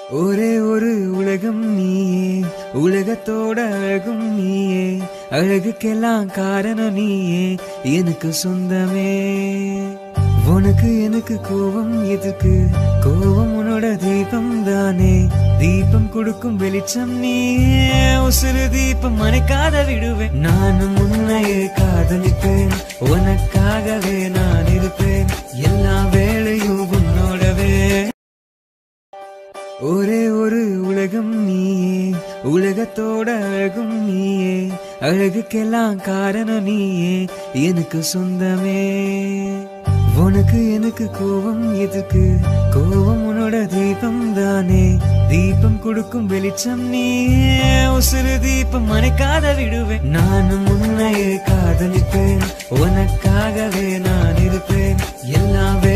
ஒரே ஒரு உலகம் நீயே உலகத்தோட அழகும் நீயே அழகுக்கெல்லாம் காரணம் நீயே எனக்கு சொந்தமே உனக்கு எனக்கு கோபம் எதுக்கு கோபம் உன்னோட தீபம் தானே தீபம் கொடுக்கும் வெளிச்சம் நீயே உசுறு தீபம் மறைக்காத விடுவேன் நானும் உன்னையே காதலிப்பேன் உனக்காகவே நான் இருப்பேன் எல்லா வேளையும் உன்னோடவே ஒரே ஒரு உலகம் நீயே உலகத்தோட அழகும் நீயே அழகுக்கெல்லாம் காரணம் நீயே எனக்கு சொந்தமே உனக்கு எனக்கு கோபம் எதுக்கு கோபம் உன்னோட தீபம் தானே தீபம் கொடுக்கும் வெளிச்சம் நீயே உசுறு தீபம் மறைக்காத விடுவேன் நானும் உன்னையே காதலிப்பேன் உனக்காகவே நான் இருப்பேன் எல்லா